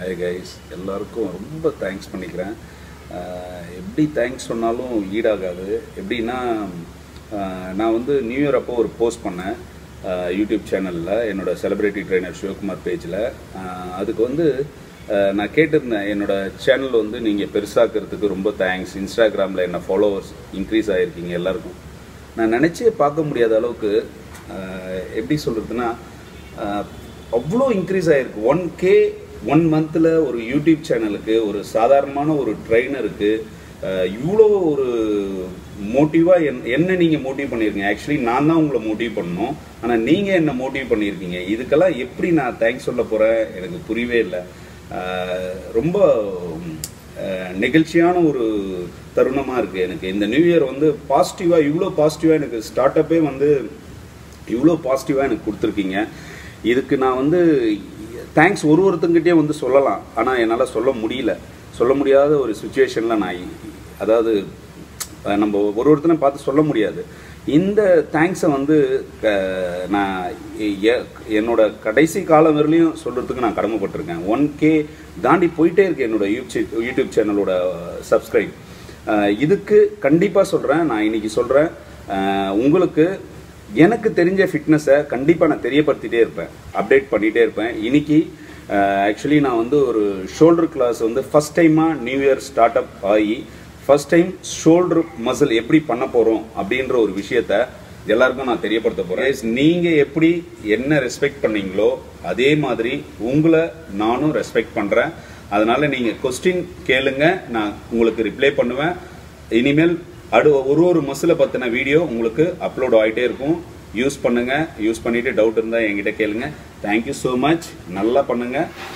Hi guys எல்லாருக்கும் ரொம்ப thanks பண்ணிக்கிறேன் அஹ் எப்படி தேங்க்ஸ் சொன்னாலும் ஈடாகாது எப்படின்னா அஹ் நான் வந்து நியூ இயர் அப்போ ஒரு போஸ்ட் பண்ணேன் அஹ் யூடியூப் சேனலில் என்னோட செலிப்ரிட்டி ட்ரைனர் சிவகுமார் பேஜில் அதுக்கு வந்து அஹ் நான் கேட்டிருந்தேன் என்னோட சேனல் வந்து நீங்கள் பெருசாக்கிறதுக்கு ரொம்ப தேங்க்ஸ் இன்ஸ்டாகிராமில் என்ன ஃபாலோவர்ஸ் இன்க்ரீஸ் ஆகிருக்கீங்க எல்லாருக்கும் நான் நினச்சே பார்க்க முடியாத அளவுக்கு அஹ் எப்படி சொல்கிறதுனா அவ்வளோ இன்க்ரீஸ் ஆகிருக்கு ஒன் கே ஒன் மந்தில் ஒரு யூடியூப் சேனலுக்கு ஒரு சாதாரணமான ஒரு ட்ரைனருக்கு இவ்வளோ ஒரு மோட்டிவாக என் என்ன நீங்கள் மோட்டிவ் பண்ணியிருக்கீங்க ஆக்சுவலி நான் தான் உங்களை மோட்டிவ் பண்ணணும் ஆனால் நீங்கள் என்ன மோட்டிவ் பண்ணியிருக்கீங்க இதுக்கெல்லாம் எப்படி நான் தேங்க்ஸ் சொல்ல போகிறேன் எனக்கு புரியவே இல்லை அஹ் ரொம்ப அஹ் நெகிழ்ச்சியான ஒரு தருணமாக இருக்குது எனக்கு இந்த நியூ இயர் வந்து பாசிட்டிவாக இவ்வளோ பாசிட்டிவாக எனக்கு ஸ்டார்ட் அப்பே வந்து இவ்வளோ பாசிட்டிவாக எனக்கு கொடுத்துருக்கீங்க இதுக்கு நான் வந்து தேங்க்ஸ் ஒரு ஒருத்தங்கிட்டே வந்து சொல்லலாம் ஆனால் என்னால் சொல்ல முடியல சொல்ல முடியாத ஒரு சுச்சுவேஷனில் நான் இ- அதாவது அஹ் நம்ம ஒரு ஒருத்தனை பார்த்து சொல்ல முடியாது இந்த தேங்க்ஸை வந்து க- நான் எ- என்னோட கடைசி காலம் வரலையும் சொல்கிறதுக்கு நான் கடமைப்பட்டிருக்கேன் ஒன் கே தாண்டி போயிட்டே இருக்கு என்னோட யூடியூப் யூடியூப் சேனலோட சப்ஸ்கிரைப் இதுக்கு கண்டிப்பாக சொல்கிறேன் நான் இன்னைக்கு சொல்கிறேன் உங்களுக்கு எனக்கு தெரிஞ்ச ஃபிட்னஸை கண்டிப்பாக நான் தெரியப்படுத்திட்டே இருப்பேன் அப்டேட் பண்ணிகிட்டே இருப்பேன் இன்னைக்கு ஆக்சுவலி நான் வந்து ஒரு ஷோல்டர் கிளாஸ் வந்து ஃபஸ்ட் டைமாக நியூ இயர் ஸ்டார்ட் அப் ஆகி ஃபர்ஸ்ட் டைம் ஷோல்டர் மசில் எப்படி பண்ண போகிறோம் அப்படின்ற ஒரு விஷயத்த எல்லாருக்கும் நான் தெரியப்படுத்த போகிறேன் நீங்கள் எப்படி என்ன ரெஸ்பெக்ட் பண்ணீங்களோ அதே மாதிரி உங்களை நானும் ரெஸ்பெக்ட் பண்ணுறேன் அதனால நீங்கள் கொஸ்டின் கேளுங்க நான் உங்களுக்கு ரிப்ளை பண்ணுவேன் இனிமேல் அடு ஒரு ஒரு மசிலை பற்றின வீடியோ உங்களுக்கு அப்லோட் ஆகிட்டே இருக்கும் யூஸ் பண்ணுங்க யூஸ் பண்ணிட்டு டவுட் இருந்தால் என்கிட்ட கேளுங்க தேங்க்யூ ஸோ மச் நல்லா பண்ணுங்க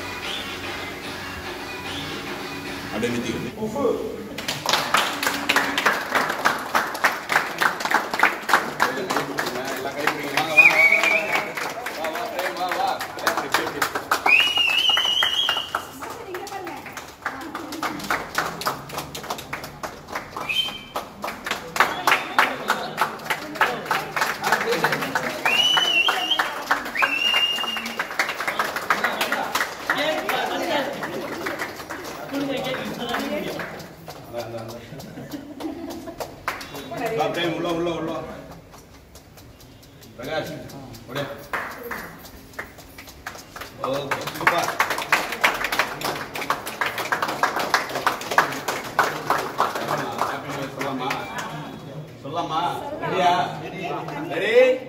அப்படியே நிறுத்திக்கோ வா, பிரேம், உள்ள உள்ள உள்ள வா. பிரகாஷ் அப்படியே ஓகே சூப்பர் சொல்லாமா சொல்லாமா ரெடியா ரெடி